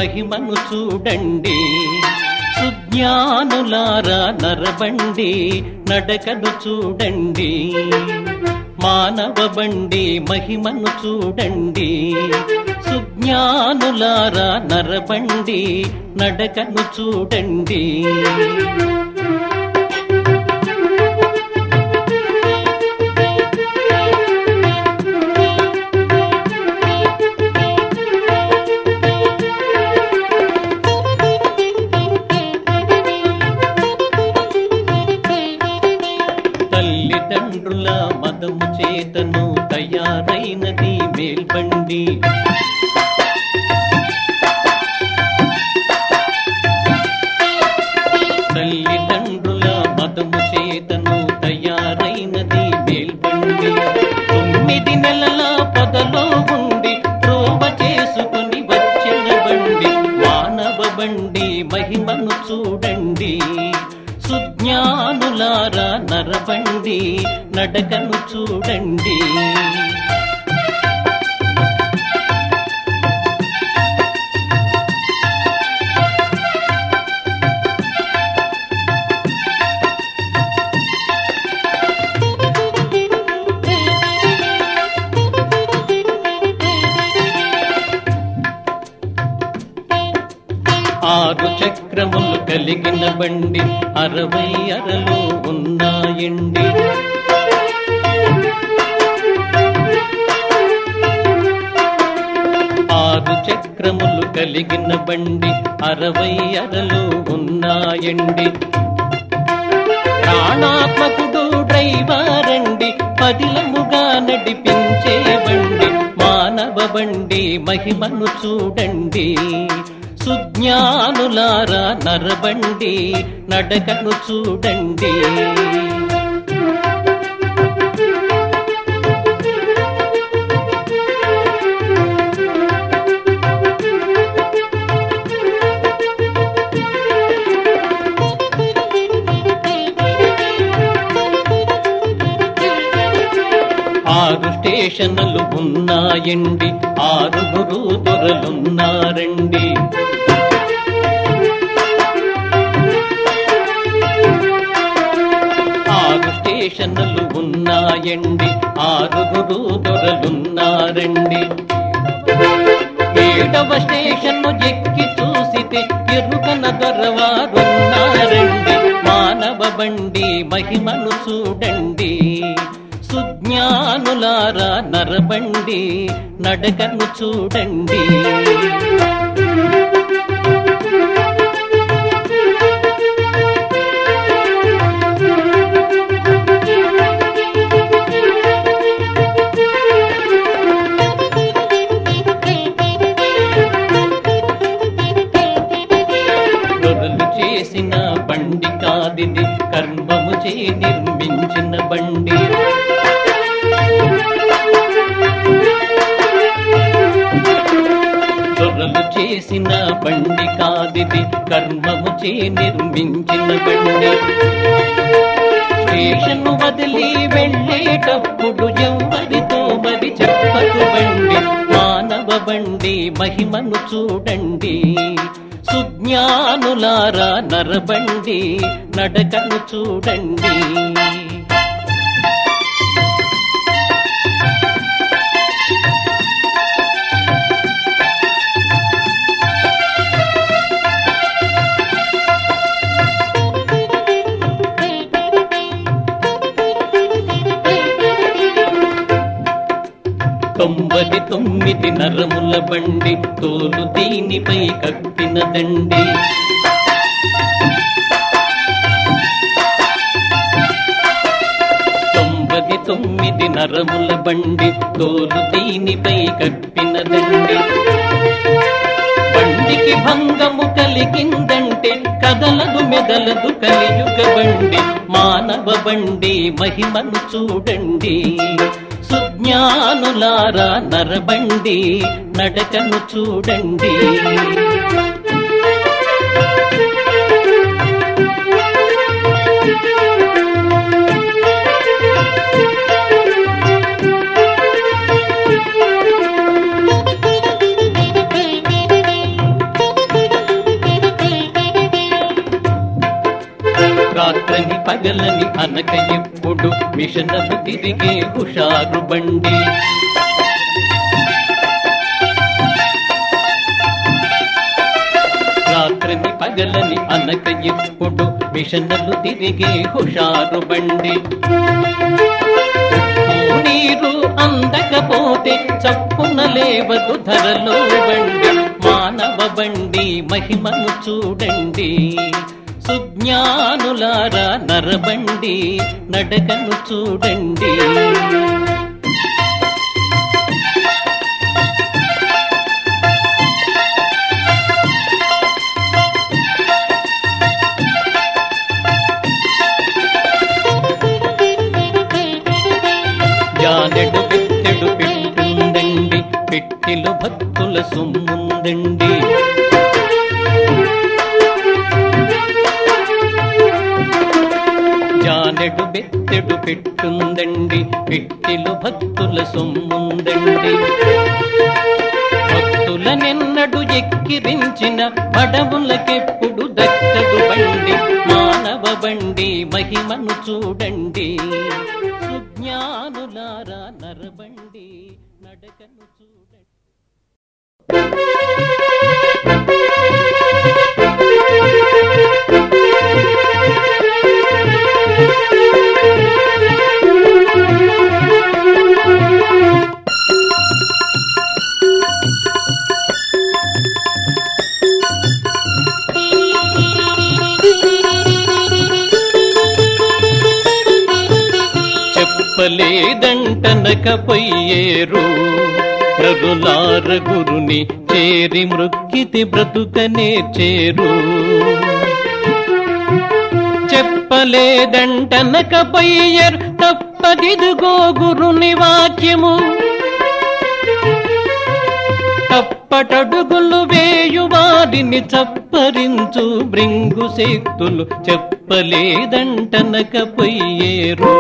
మహిమను చూడండి సుజ్ఞానులారా నరబండి నడకను చూడండి మానవ బండి మహిమను చూడండి సుజ్ఞానులారా నరబండి నడకను చూడండి తల్లిదండ్రుల మదము చేతను తయారైనది మేల్బండి తల్లిదండ్రుల మదము చేతను తయారైనది మేల్బండి తొమ్మిది నెలల పొదలో ఉండి ప్రోభ చేసుకుని వచ్చిన బండి మానవ బండి మహిమను చూడండి సుజ్ఞానులారా నరబండి నడకను చూడండి ఆరు చక్రములు కలిగిన బండి అరవై అరలు ఉన్నాయండి ఆరు చక్రములు కలిగిన బండి అరవై అరలు ఉన్నాయండి ప్రాణాత్మకుడు డ్రైవరండి పదిలముగా నడిపించే బండి మానవ బండి మహిమను చూడండి సుజ్ఞానులారా నరబండి నడకను చూడండి ఆరు స్టేషన్లు ఉన్నాయండి ఆరుగురు దొరలున్నారండి ఆరు స్టేషన్లు ఉన్నాయండి ఆరుగురు దొరలున్నారండి ఏడవ స్టేషన్ ఎక్కి చూసితే ఎరుకన దొరవారున్నారండి మానవ బండి మహిమను చూడండి సుజ్ఞానులారా నరబండి నడకను చూడండి దొరలు చేసిన బండి కాదిది కర్మము చే నిర్మించిన బండి దొరలు చేసిన బండి కాదిది కర్మము చే నిర్మించిన బండి స్టేషన్ వదిలి వెళ్ళేటప్పుడు ఎవరితో మరి చెప్పదు బండి మానవ బండి మహిమను చూడండి సుజ్ఞానులారా నరబండి నడకను చూడండి తొంభది తొమ్మిది నరముల బండి తోలు దీనిపై కప్పిన దండి తొంభది తొమ్మిది నరముల బండి తోలు దీనిపై కప్పిన దండి బండికి భంగము కలిగిందంటే కదలదు మెదలదు కలియుగ బండి మానవ బండి మహిమను చూడండి సుజ్ఞానులారా నరబండి నడకను చూడండి మిషనలు తిరిగే హుషారు బండి రాత్రిని పగలని అనక ఎప్పుడు మిషనలు తిరిగే హుషారు బండి నీరు అందకపోతే చప్పున లేవదు ధరలో బండి మానవ బండి మహిమను చూడండి సుజ్ఞానులారా నరబండి నడకను చూడండి జానెడు పెట్టెడు పెట్టుందండి పెట్టెలు భక్తుల సొమ్ముందండి జానెడు బెత్తెడు పెట్టుందండి పెట్టెలు భక్తుల సొమ్ముందండి భక్తుల నిన్నడు ఎక్కిరించిన పడవులకెప్పుడు దక్కదు బండి మానవ బండి మహిమను చూడండి సుజ్ఞానులారా నరబండి నడకను చూడండి చెప్పలేదంటనకపోయేరు రఘులార గురుని చేరి మృక్కితి బ్రతుకనే చేరు చెప్పలేదంటనకపోయేరు తప్పదిదుగో గురుని వాక్యము తప్పటడుగులు వేయు వారిని చప్పరించు బృంగు శక్తులు చెప్పలేదంటనకపోయేరు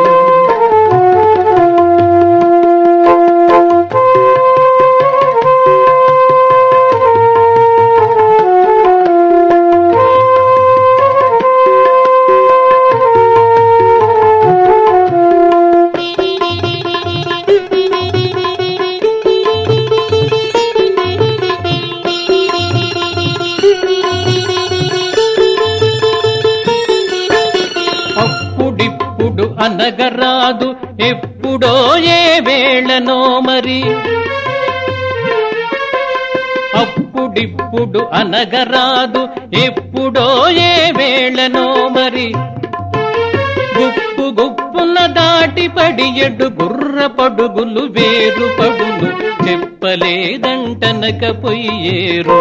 అప్పుడిప్పుడు అనగరాదు ఎప్పుడో ఏ వేళనో మరి అప్పుడిప్పుడు అనగరాదు ఎప్పుడో ఏ వేళనో మరి గుప్పు గుప్పున దాటి పడియడు గుర్ర పడుగులు వేరు పడులు చెప్పలేదంటనకపోయేరు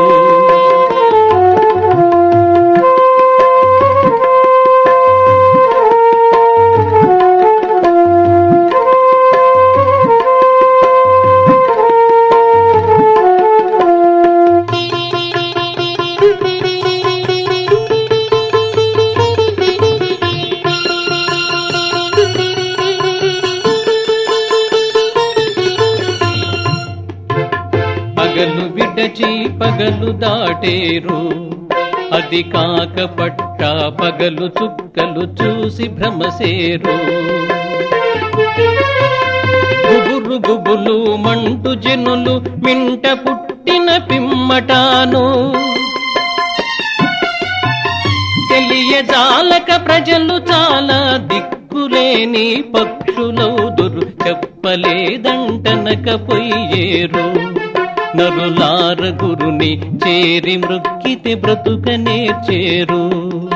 పగలు విడచి పగలు దాటేరు అది కాక పట్ట పగలు చుక్కలు చూసి భ్రమసేరు గుబురు గుబులు మంటు జనులు మింట పుట్టిన పిమ్మటాను తెలియజాలక ప్రజలు చాలా దిక్కులేని పక్షులౌదురు చెప్పలేదంటనకపోయేరు నరులార గురుని చేరి మృక్కితే బ్రతుకనే చేరు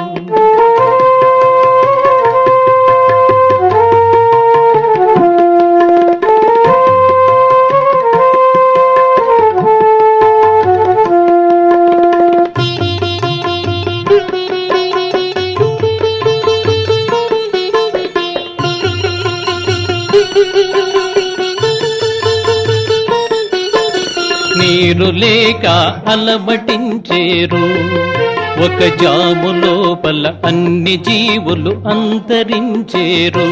నీరు లేక అలమటించేరు ఒక జాము లోపల అన్ని జీవులు అంతరించేరు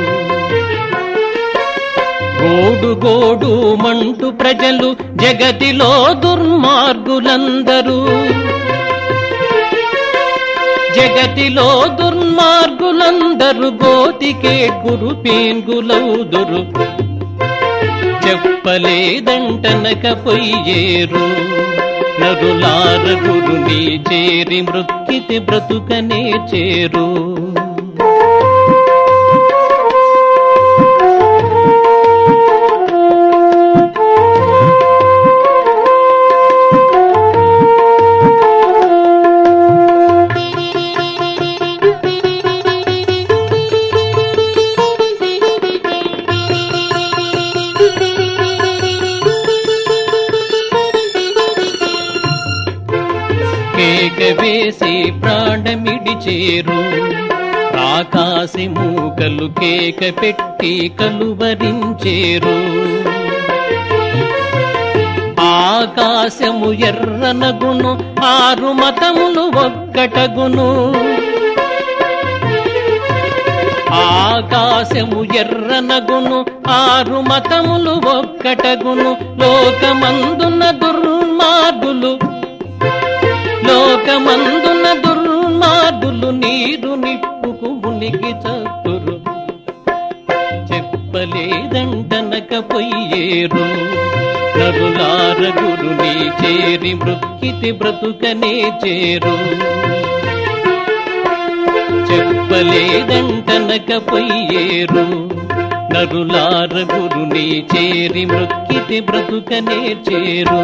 గోడు గోడు మంటు ప్రజలు జగతిలో దుర్మార్గులందరూ జగతిలో దుర్మార్గులందరు గోతికే గురు పేంగులౌదురు చెప్పలేదంటనక పొయ్యేరు నరులార గురుని చేరి మృక్కితి బ్రతుకనే చేరు కేక వేసి ప్రాణమిడిచేరు ఆకాశి మూకలు కేక పెట్టి కలువరించేరు ఆకాశము ఎర్రనగును ఆరు మతములు ఒక్కటగును ఆకాశము ఎర్రనగును ఆరు మతములు ఒక్కటగును లోకమందున దుర్మార్గులు లోకమందున దుర్మార్గులు నీరు నిప్పుకు మునిగి చతురు చెప్పలేదంటనక పొయ్యేరు నరులార గురుని చేరి మృక్కితి బ్రతుకనే చేరు చెప్పలేదంటనక పొయ్యేరు నరులార గురుని చేరి మృక్కితి బ్రతుకనే చేరు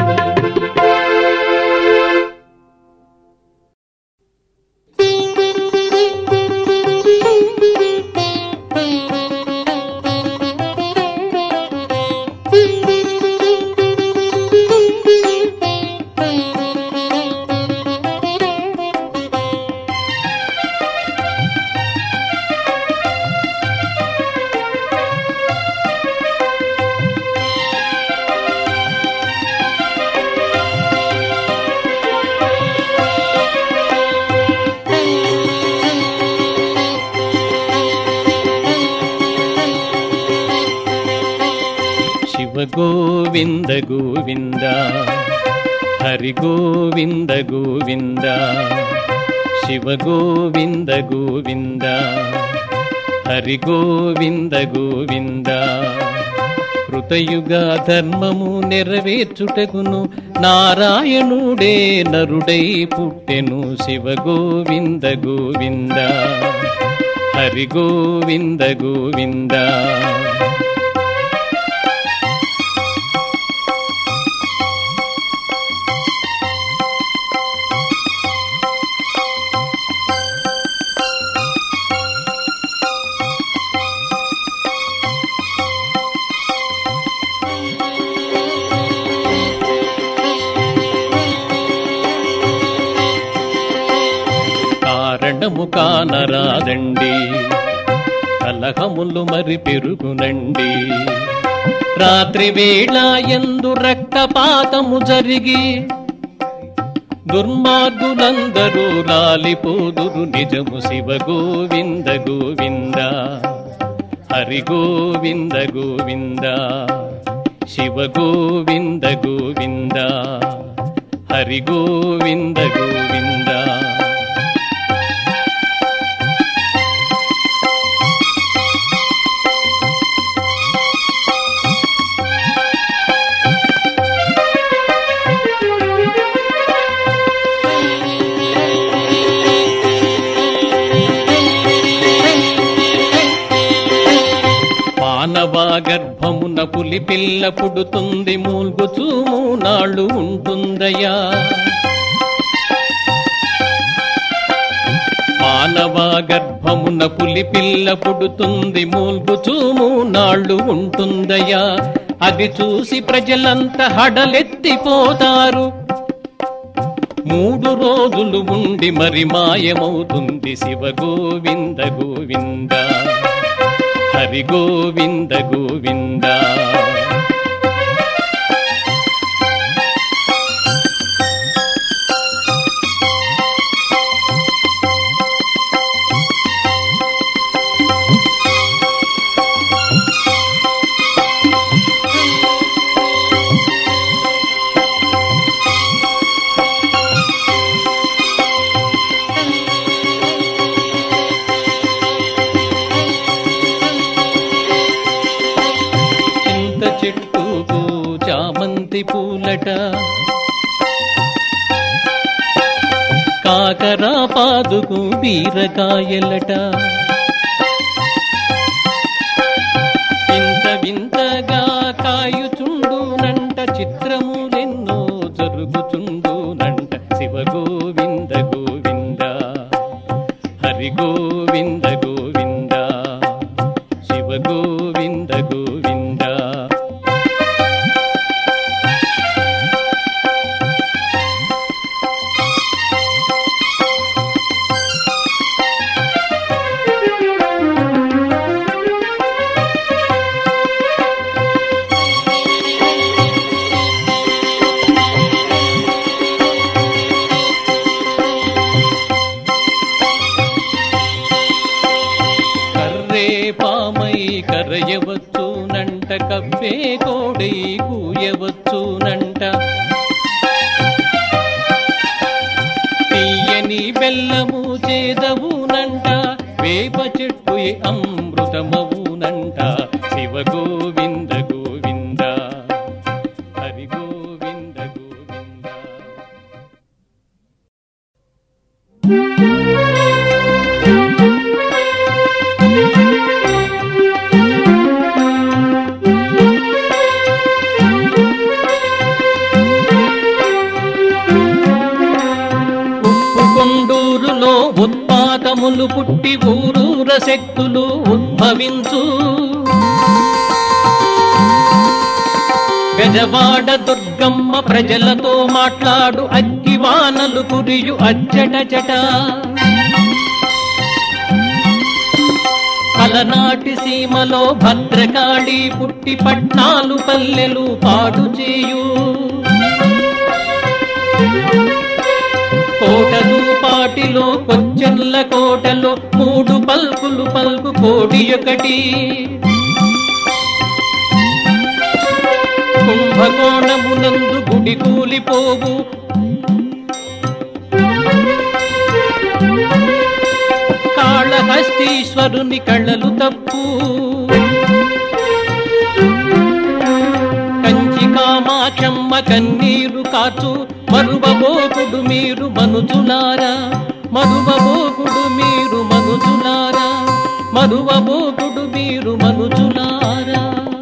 శివ గోవింద గోవింద హరి గోవింద గోవింద శివ గోవింద గోవింద హరి గోవింద గోవింద కృతయుగ ధర్మము నెరవేర్చుటకును నారాయణుడే నరుడై పుట్టెను శివ గోవింద గోవింద హరి గోవింద గోవింద కారణము కానరాదండి కలహములు మరి పెరుగునండి రాత్రి వేళ ఎందు రక్తపాతము జరిగి దుర్మార్గులందరూ రాలిపోదురు నిజము శివ గోవింద గోవింద హరి గోవింద గోవింద శివ గోవింద గోవింద హరి గోవింద గోవింద మానవ గర్భమున పులి పిల్ల పుడుతుంది మూల్గుచూ నాళ్ళు ఉంటుందయా మానవ గర్భమున పులి పిల్ల పుడుతుంది మూల్గుచూ నాళ్ళు ఉంటుందయా అది చూసి ప్రజలంతా హడలెత్తిపోతారు మూడు రోజులు ఉండి మరి మాయమవుతుంది శివ గోవింద గోవింద హరి గోవింద గోవింద చెట్టుకు చామంతి పూలట కాకరా పాదుకు బీరకాయలట వింత వింతగా కాయుచుండునంట చిత్రములెన్నో జరుగుచుండునంట శివ గోవింద గోవింద హరి గోవింద గోవింద శివ గోవింద గోవింద కర్రే పామై కరయవచ్చునంట కప్పే కోడై కూయవచ్చునంట తీయని బెల్లము చేదవునంట వేప చెట్టు అమృతమవునంట శివ గోవింద గోవింద హరి గోవింద గోవింద ఉప్పు కొండూరులో ఉత్పాతములు పుట్టి ఊరూర శక్తులు ఉద్భవించు పెదవాడ దుర్గమ్మ ప్రజలతో మాట్లాడు అగ్గివానలు కురియు అచ్చట చట అలనాటి సీమలో భద్రకాళి పుట్టి పట్నాలు పల్లెలు పాడు చేయు కోటలు పాటిలో కొచ్చెన్ల కోటలో మూడు పల్కులు పల్కు కోడి ఒకటి కుంభకోణమునందు గుడి కూలిపోవు కాళహస్తీశ్వరుని కళ్ళలు తప్పు కంచి కామాక్షమ్మ కన్నీరు కాచు మరువబోకుడు మీరు మనుజులారా మరువబోకుడు మీరు మనుజులారా మరువబోకుడు మీరు మనుజులారా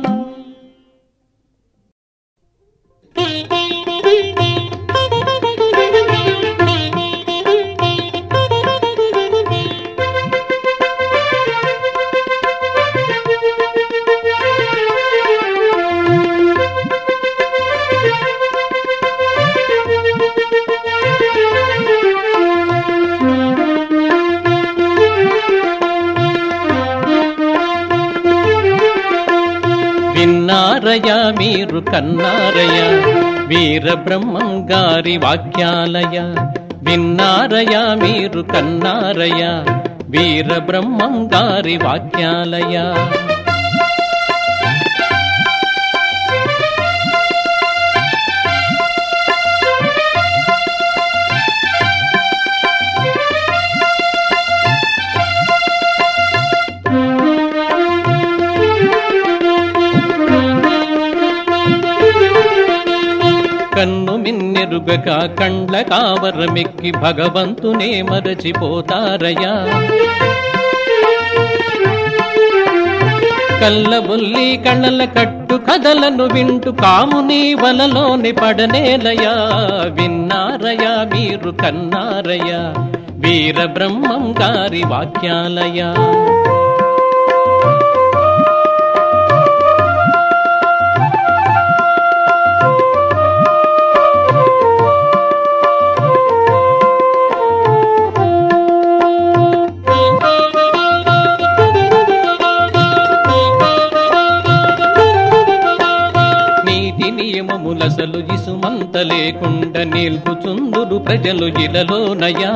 విన్నారయ మీరు కన్నారయ వీర బ్రహ్మం గారి వాక్యాలయ విన్నారయ మీరు కన్నారయ వీర బ్రహ్మం గారి వాక్యాలయ కన్ను మిన్నెరుగక కండ్ల కావరమెక్కి భగవంతునే మరచిపోతారయ్యా కళ్ళబొల్లి కళ్ళల కట్టు కథలను వింటూ కాముని వలలోని పడనేలయా విన్నారయా మీరు కన్నారయా వీర బ్రహ్మం గారి వాక్యాలయా నీతి నియమములసలు ఇసుమంత లేకుండా నిల్పుచుందురు ప్రజలు ఇలలోనయా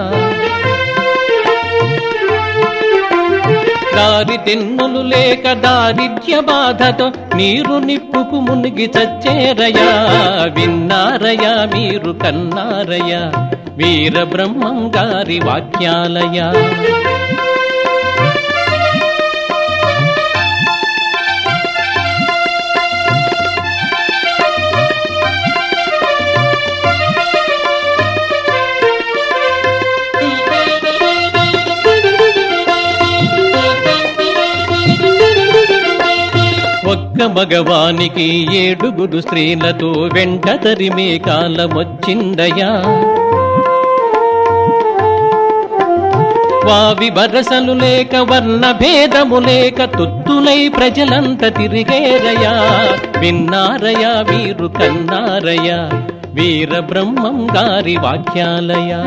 దారి తెన్నులు లేక దారిద్ర్య బాధతో నీరు నిప్పుకు మునిగి చచ్చేరయా విన్నారయా మీరు కన్నారయా వీర బ్రహ్మం గారి వాక్యాలయా ఒక్క మగవానికి ఏడుగురు స్త్రీలతో వెంట తరిమే కాలమొచ్చిందయా వావి వరసలు లేక వర్ణ భేదము లేక తుత్తులై ప్రజలంత తిరిగేరయా విన్నారయా వీరు కన్నారయా వీర బ్రహ్మం గారి వాక్యాలయా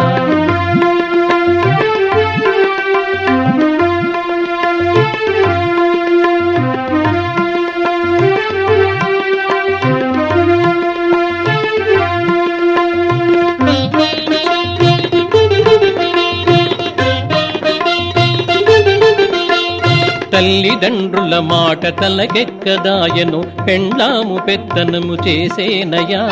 తల్లిదండ్రుల మాట తలకెక్కదాయను పెండ్లాము పెత్తనము చేసేనయా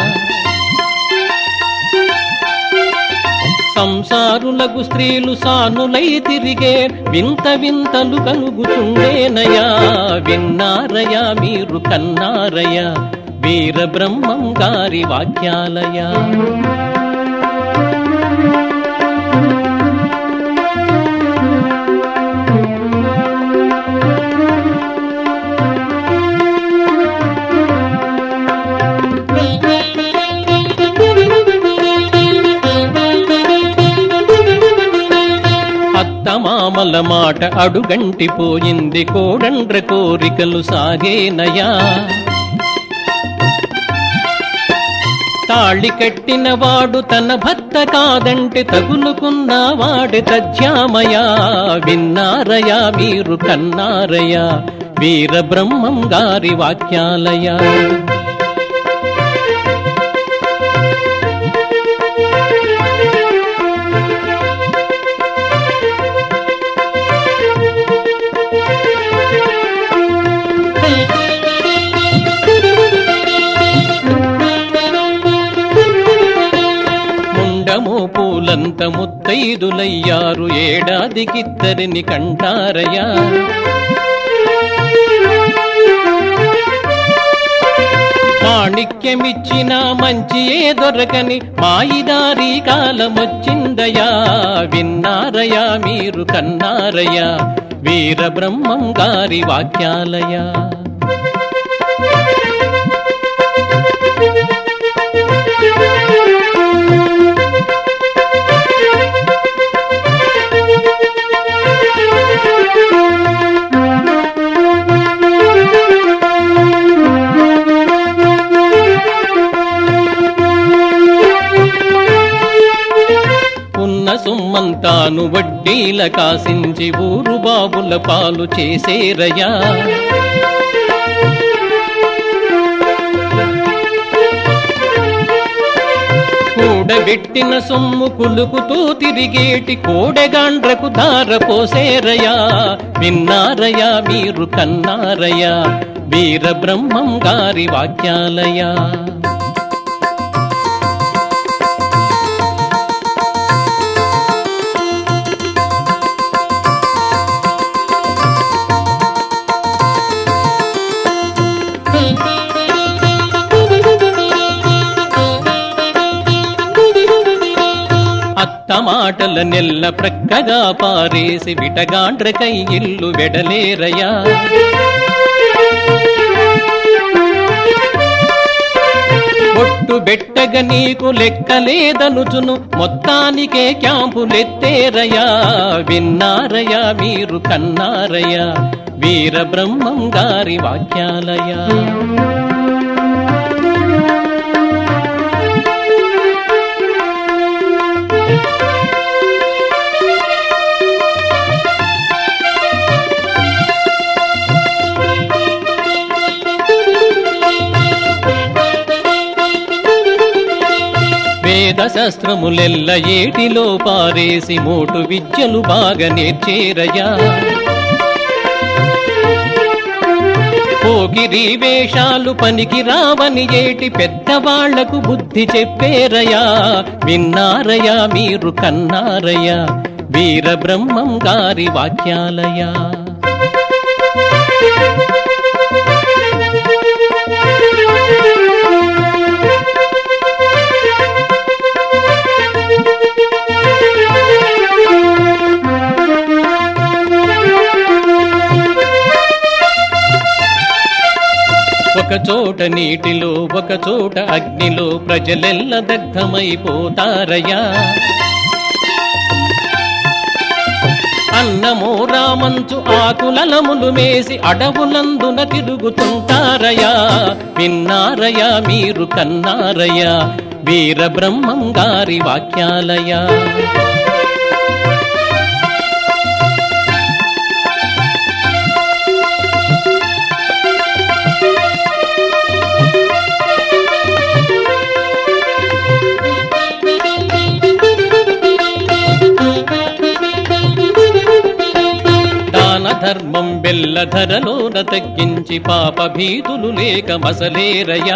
సంసారులకు స్త్రీలు సానులై తిరిగే వింత వింతలు కలుగుచుండేనయా విన్నారయా మీరు కన్నారయా వీర బ్రహ్మం గారి వాక్యాలయా అత్తమామల మాట అడుగంటిపోయింది కోడండ్ర కోరికలు సాగేనయా తాళి కట్టిన వాడు తన భర్త కాదంటే తగులుకున్న వాడి తజ్జామయా విన్నారయా మీరు కన్నారయా వీర బ్రహ్మం గారి వాక్యాలయా ముండము పూలంత ముత్తైదులయ్యారు ఏడాదికిద్దరిని కంటారయా మాణిక్యమిచ్చిన మంచి ఏ దొరకని మాయిదారి కాలమొచ్చిందయా విన్నారయా మీరు కన్నారయా వీర బ్రహ్మం గారి వాక్యాలయా ఉన్న సుమ్మంతాను వడ్డీల కాసించి ఊరు బాబుల పాలు చేసేరయా కూడబెట్టిన సొమ్ము కులుకుతూ తిరిగేటి కోడెగాండ్రకు ధార పోసేరయా విన్నారయా మీరు కన్నారయా వీర బ్రహ్మం గారి వాక్యాలయా అత్త మాటల నెల్ల ప్రక్కగా పారేసి విటగాండ్రకై ఇల్లు వెడలేరయా బొట్టు బెట్టగ నీకు లెక్కలేదనుచును మొత్తానికే క్యాంపులెత్తేరయా విన్నారయా మీరు కన్నారయా వీర బ్రహ్మం గారి వాక్యాలయా వేద శస్త్రములెల్ల ఏటిలో పారేసి మోటు విద్యలు బాగా నేర్చేరయా పోగిరి వేషాలు పనికి రావని ఏటి పెద్దవాళ్లకు బుద్ధి చెప్పేరయా విన్నారయా మీరు కన్నారయా వీర బ్రహ్మం గారి వాక్యాలయా ఒక చోట నీటిలో ఒక చోట అగ్నిలో ప్రజలెల్ల దగ్ధమైపోతారయ్యా అన్నమో రామంచు ఆకులలములు మేసి అడవులందున తిరుగుతుంటారయా విన్నారయా మీరు కన్నారయా వీర బ్రహ్మం గారి వాక్యాలయా దాన ధర్మం బెల్ల ధరలోన తగ్గించి పాప భీతులు లేక మసలేరయా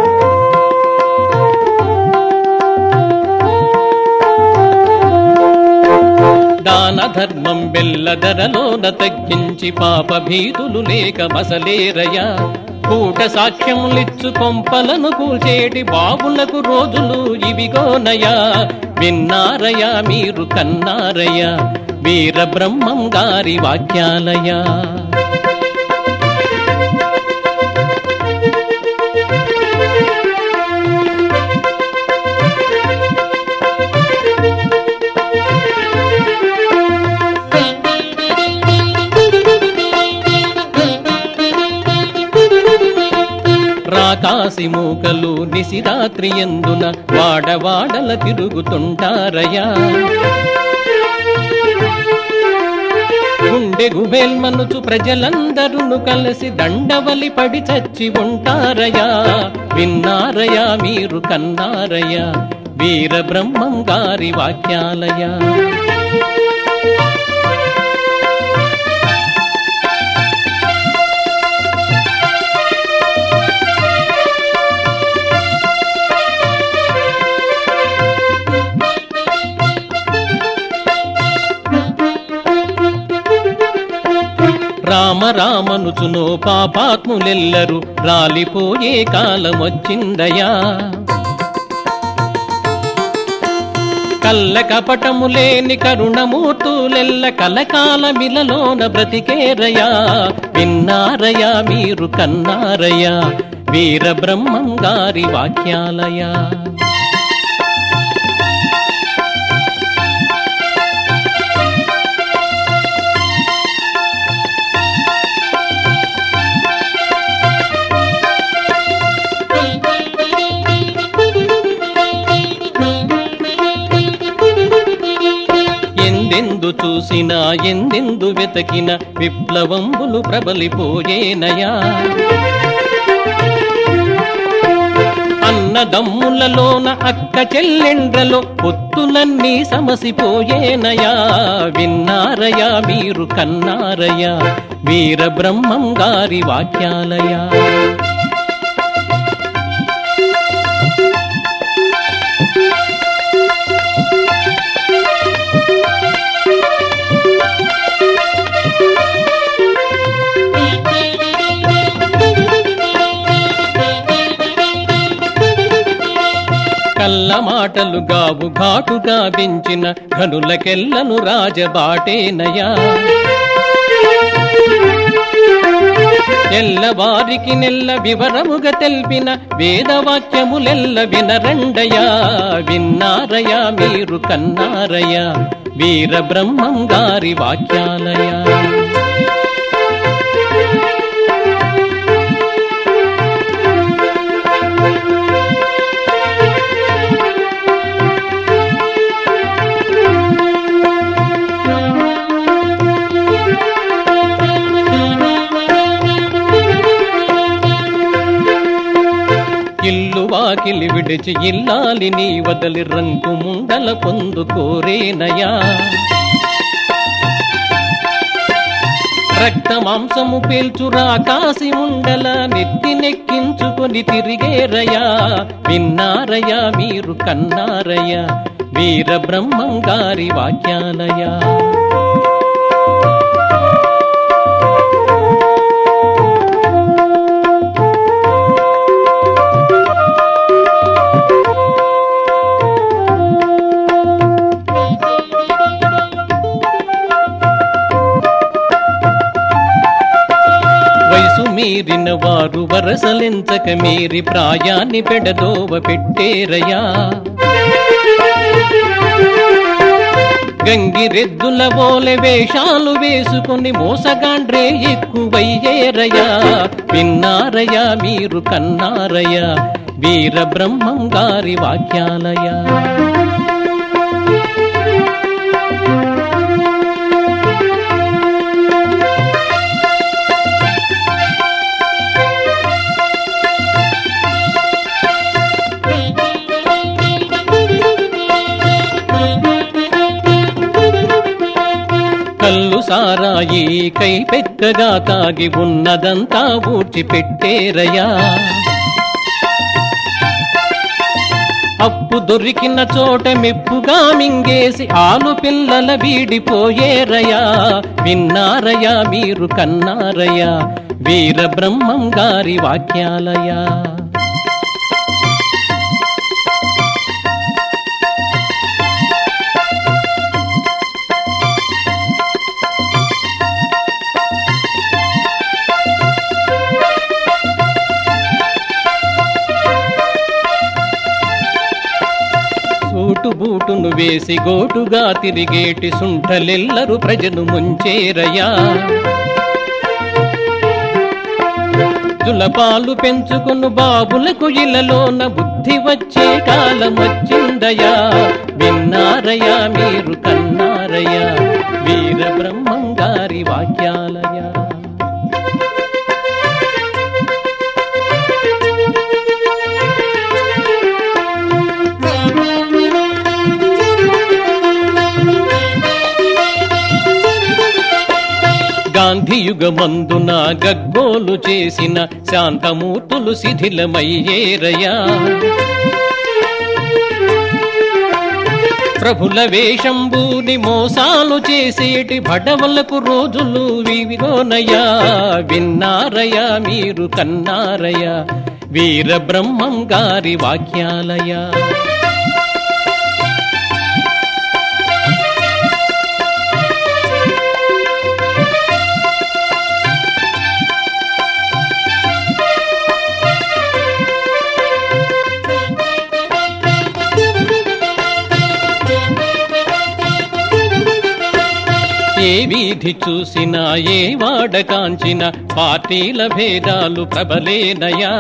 దాన ధర్మం బెల్ల ధరలోన తగ్గించి పాప భీతులు లేక మసలేరయా కూట సాక్ష్యములిచ్చు కొంపలను కూల్చేటి బాబులకు రోజులు ఇవిగోనయా విన్నారయా మీరు కన్నారయా వీర బ్రహ్మం గారి వాక్యాలయా రాకాసి మూకలు నిశిరాత్రి ఎందున వాడవాడల తిరుగుతుంటారయా గుండె గుబేల్మనుచు ప్రజలందరూ కలిసి దండవలి పడి చచ్చి ఉంటారయా విన్నారయా మీరు కన్నారయా వీర బ్రహ్మం గారి వాక్యాలయా రామ రామనుచునో పాపాత్ములెల్లరు రాలిపోయే కాలమొచ్చిందయా కల్ల కపటము లేని కరుణమూర్తులెల్ల కలకాలమిలలోన బ్రతికేరయా విన్నారయా మీరు కన్నారయా వీర బ్రహ్మం గారి వాక్యాలయా ఎందెందు చూసినా ఎందెందు వెతకిన విప్లవంబులు ప్రబలిపోయేనయా అన్నదమ్ములలోన అక్క చెల్లెండ్రలో పొత్తులన్నీ సమసిపోయేనయా విన్నారయా మీరు కన్నారయా వీర బ్రహ్మం గారి వాక్యాలయా కల్ల మాటలు గావు ఘాటుగా పెంచిన ఘనులకెల్లను రాజబాటేనయా ఎల్లవారికి నెల్ల వివరముగా తెల్పిన వేదవాక్యములెల్ల వినరండయా విన్నారయా మీరు కన్నారయా వీర బ్రహ్మం గారి వాక్యాలయా ఇల్లు వాకిలి విడిచి ఇల్లాలిని వదలి రంకు ముండల పొందుకోరేనయా రక్త మాంసము పేల్చురా కాసి ఉండల నెత్తి నెక్కించుకొని తిరిగేరయా విన్నారయా మీరు కన్నారయా వీర బ్రహ్మం గారి వాక్యాలయా వయసు మీరిన పుట్టిన వారు వరసలెంచక మీరి ప్రాయాన్ని పెడదోవ పెట్టేరయ్యా గంగిరెద్దుల ఓలె వేషాలు వేసుకుని మోసగాండ్రే ఎక్కువయ్యేరయ్యా విన్నారయ్యా మీరు కన్నారయ్యా వీర బ్రహ్మం గారి వాక్యాలయా కల్లు సారాయి కై పెక్కగా తాగి ఉన్నదంతా ఊడ్చి పెట్టేరయ్యా అప్పు దొరికిన చోట మెప్పుగా మింగేసి ఆలు పిల్లల వీడిపోయేరయ్యా విన్నారయ్యా మీరు కన్నారయ్యా వీర బ్రహ్మం గారి వాక్యాలయా సూటు బూటును వేసి గోటుగా తిరిగేటి సుంఠలెల్లరు ప్రజలు ముంచేరయ్యా జులపాలు పెంచుకును బాబులకు ఇలలోన బుద్ధి వచ్చే కాలం వచ్చిందయా విన్నారయ్యా మీరు కన్నారయ్యా వీర బ్రహ్మం గారి వాక్యాలయా గాంధీయుగమందున గగ్గోలు చేసిన శాంతమూర్తులు శిథిలమయ్యేరయ్యా ప్రభుల వేషంబూని మోసాలు చేసేటి భడవలకు రోజులు వివిలోనయ్యా విన్నారయ్యా మీరు కన్నారయ్యా వీర బ్రహ్మం గారి వాక్యాలయా ఏ వీధి చూసినా ఏ వాడ కాంచిన పార్టీల భేదాలు ప్రబలేనయా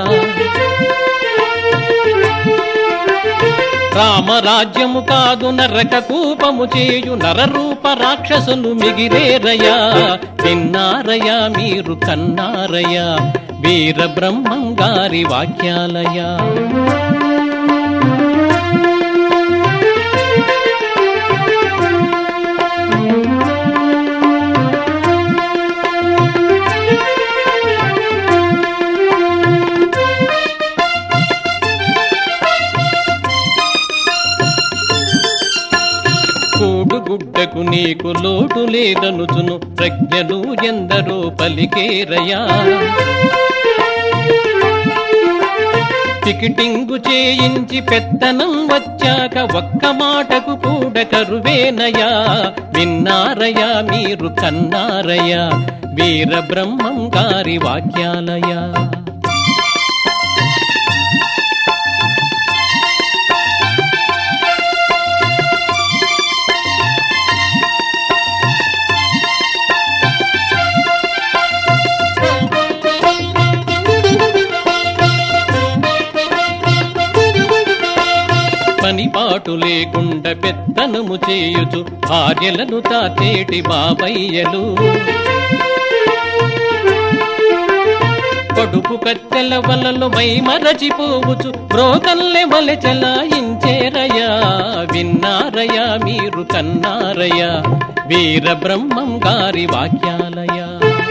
రామరాజ్యము కాదు నరక కూపము చేయు నరరూప రాక్షసులు మిగిలేరయా విన్నారయా మీరు కన్నారయా వీర బ్రహ్మం గారి వాక్యాలయా కూడుగుడ్డకు నీకు లోటు లేదనుచును ప్రజ్ఞలు ఎందరో పలికేరయా టికిటింగు చేయించి పెత్తనం వచ్చాక ఒక్క మాటకు కూడా కరువేనయా విన్నారయా మీరు కన్నారయా వీర బ్రహ్మం గారి వాక్యాలయా పనిపాటు లేకుండా పెత్తనము చేయుచు భార్యలను తాచేటి బాబయ్యలు కడుపు కత్తెల వలలు మై మరచిపోవచ్చు బ్రోకల్లె వలె చలాయించేరయా విన్నారయా మీరు కన్నారయా వీర బ్రహ్మం గారి వాక్యాలయా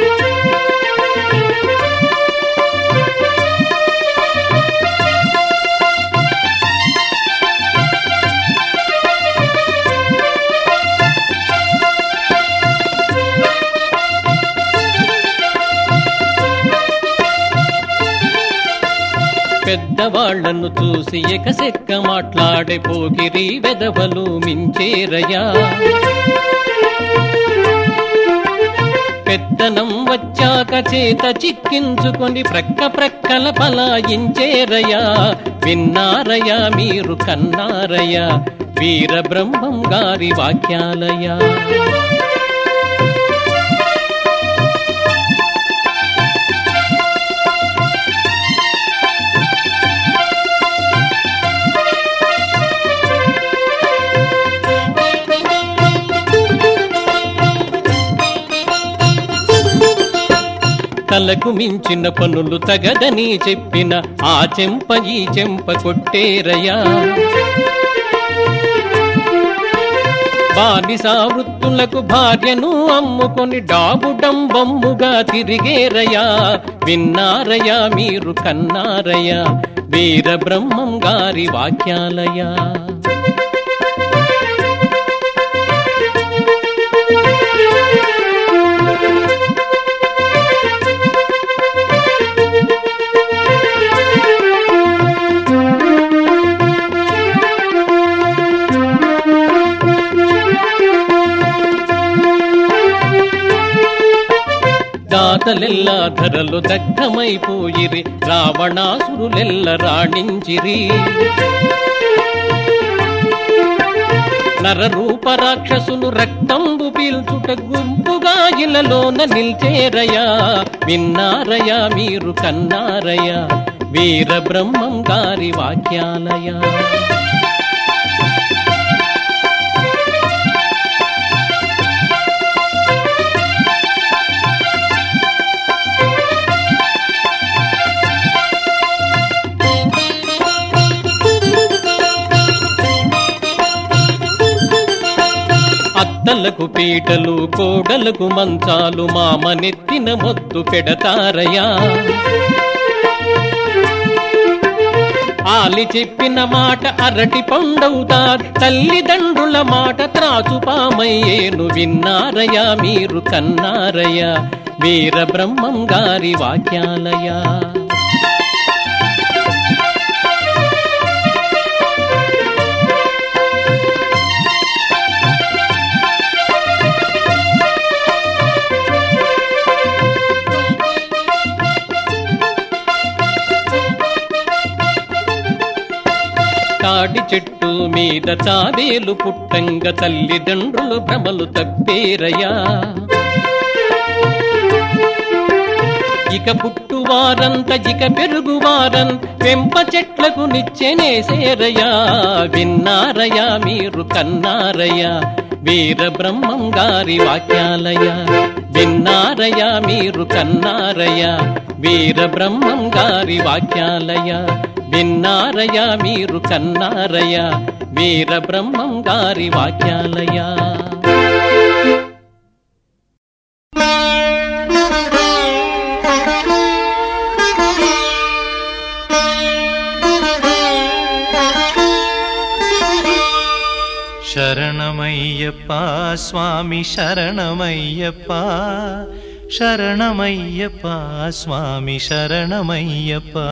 పెద్దవాళ్లను చూసి ఎకసెక్క మాట్లాడే పోకిరి వెదవలు మించేరయా పెద్దనం వచ్చాక చేత చిక్కించుకొని ప్రక్క ప్రక్కల పలాయించేరయ్యా విన్నారయ్యా మీరు కన్నారయ్యా వీర బ్రహ్మం గారి వాక్యాలయా తలకు మించిన పనులు తగదని చెప్పిన ఆ చెంప ఈ చెంప కొట్టేరయ్యా బానిసా వృత్తులకు భార్యను అమ్ముకొని డాబుడంబమ్ముగా తిరిగేరయ్యా విన్నారయ్యా మీరు కన్నారయ్యా వీర బ్రహ్మం గారి వాక్యాలయా దాతలెల్లా ధరలు దగ్ధమైపోయిరి రావణాసురులెల్ల రాణించిరి నరరూప రాక్షసులు రక్తంబు పీల్చుట గుంపుగా ఇలలోన నిల్చేరయా విన్నారయా మీరు కన్నారయా వీర బ్రహ్మం గారి వాక్యాలయా అత్తలకు పీటలు కోడలకు మంచాలు మామనెత్తిన మొద్దు పెడతారయా ఆలి చెప్పిన మాట అరటి పండవుతారు తల్లిదండ్రుల మాట త్రాచుపామయ్యేను విన్నారయా మీరు కన్నారయా వీర బ్రహ్మం గారి వాక్యాలయా తాడి చెట్టు మీద తాబేలు పుట్టంగ తల్లిదండ్రులు భ్రమలు తప్పేరయా ఇక పుట్టువారంత ఇక పెరుగువారన్ వెంప చెట్లకు నిచ్చెనేసేరయా విన్నారయా మీరు కన్నారయా వీర బ్రహ్మం గారి వాక్యాలయా విన్నారయా మీరు కన్నారయా వీర బ్రహ్మం గారి వాక్యాలయా విన్నారయా మీరు కన్నారయా వీర బ్రహ్మం గారి వాక్యాలయా శరణమయ్యప్ప స్వామి శరణమయ్యప్ప శరణమయ్యప్ప స్వామి శరణమయ్యప్ప